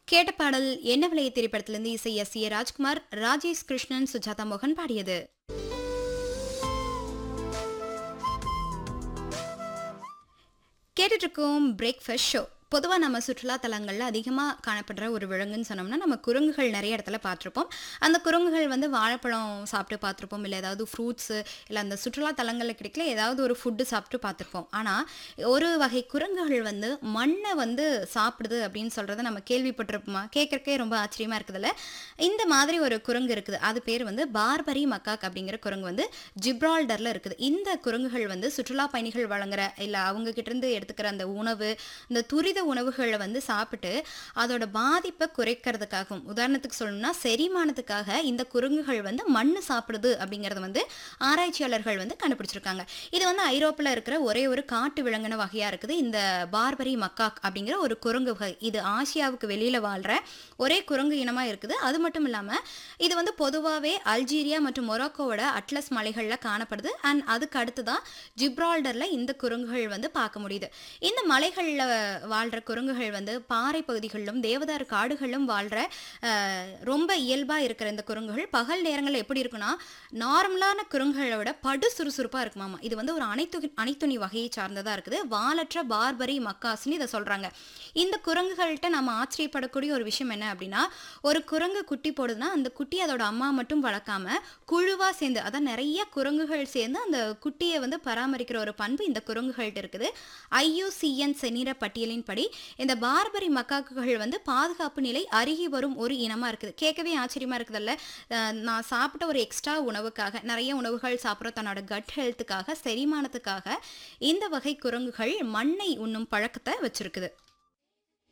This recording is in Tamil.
கேட்ட பாடல் என்ன விலைய திரைப்படத்திலிருந்து இசை எஸ் ஏ ராஜ்குமார் ராஜேஷ் கிருஷ்ணன் சுஜாதா மோகன் பாடியது கேட்டுட்டு இருக்கோம் பிரேக்ஃபாஸ்ட் ஷோ பொதுவாக நம்ம சுற்றுலா தலங்களில் அதிகமாக காணப்படுற ஒரு விலங்குன்னு சொன்னோம்னா நம்ம குரங்குகள் நிறைய இடத்துல பார்த்துருப்போம் அந்த குரங்குகள் வந்து வாழைப்பழம் சாப்பிட்டு பார்த்துருப்போம் இல்லை ஏதாவது ஃப்ரூட்ஸு இல்லை அந்த சுற்றுலா தலங்களில் கிடைக்கல ஏதாவது ஒரு ஃபுட்டு சாப்பிட்டு பார்த்துருப்போம் ஆனால் ஒரு வகை குரங்குகள் வந்து மண்ணை வந்து சாப்பிடுது அப்படின்னு சொல்கிறத நம்ம கேள்விப்பட்டிருப்போமா கேட்குறக்கே ரொம்ப ஆச்சரியமாக இருக்குதுல்ல இந்த மாதிரி ஒரு குரங்கு இருக்குது அது பேர் வந்து பார்பரி மக்காக் அப்படிங்கிற குரங்கு வந்து ஜிப்ரால்டரில் இருக்குது இந்த குரங்குகள் வந்து சுற்றுலா பயணிகள் வழங்குற இல்லை அவங்க கிட்ட இருந்து எடுத்துக்கிற அந்த உணவு இந்த துரித உணவுகளை வந்து சாப்பிட்டு அதோட பாதிப்பை குறைக்கிறதுக்காகவும் உதாரணத்துக்கு சொல்லணும்னா செரிமானத்துக்காக இந்த குரங்குகள் வந்து மண் சாப்பிடுது அப்படிங்கிறத வந்து ஆராய்ச்சியாளர்கள் வந்து கண்டுபிடிச்சிருக்காங்க இது வந்து ஐரோப்பில் இருக்கிற ஒரே ஒரு காட்டு விலங்கின வகையாக இருக்குது இந்த பார்பரி மக்காக் அப்படிங்கிற ஒரு குரங்கு வகை இது ஆசியாவுக்கு வெளியில் வாழ்கிற ஒரே குரங்கு இனமாக இருக்குது அது மட்டும் இல்லாமல் இது வந்து பொதுவாகவே அல்ஜீரியா மற்றும் மொராக்கோவோட அட்லஸ் மலைகளில் காணப்படுது அண்ட் அதுக்கு அடுத்து தான் ஜிப்ரால்டரில் இந்த குரங்குகள் வந்து பார்க்க முடியுது இந்த மலைகளில் வாழ்கிற குரங்குகள் வந்து பாறை பகுதிகளிலும் தேவதார் காடுகளிலும் வாழ்கிற ரொம்ப இயல்பாக இருக்கிற இந்த குரங்குகள் பகல் நேரங்களில் எப்படி இருக்குன்னா நார்மலான குரங்குகளை விட படு சுறுசுறுப்பாக இருக்குமாமா இது வந்து ஒரு அனைத்து அனைத்துணி வகையை சார்ந்ததாக இருக்குது வாலற்ற பார்பரி மக்காஸ்னு இதை சொல்கிறாங்க இந்த குரங்குகள்கிட்ட நம்ம ஆச்சரியப்படக்கூடிய ஒரு விஷயம் என்ன அப்படின்னா ஒரு குரங்கு குட்டி போடுதுன்னா அந்த குட்டி அதோட அம்மா மட்டும் வளர்க்காம குழுவாக சேர்ந்து அதான் நிறைய குரங்குகள் சேர்ந்து அந்த குட்டியை வந்து பராமரிக்கிற ஒரு பண்பு இந்த குரங்குகள்கிட்ட இருக்குது ஐயூசிஎன் செனிர பட்டியலின்படி இந்த பார்பரி மக்காக்குகள் வந்து பாதுகாப்பு நிலை அருகி வரும் ஒரு இனமாக இருக்குது கேட்கவே ஆச்சரியமாக இருக்குதுல்ல அஹ் நான் சாப்பிட்ட ஒரு எக்ஸ்ட்ரா உணவுக்காக நிறைய உணவுகள் சாப்பிட்றோம் தன்னோட கட் ஹெல்த்துக்காக செரிமானத்துக்காக இந்த வகை குரங்குகள் மண்ணை உண்ணும் பழக்கத்தை வச்சிருக்குது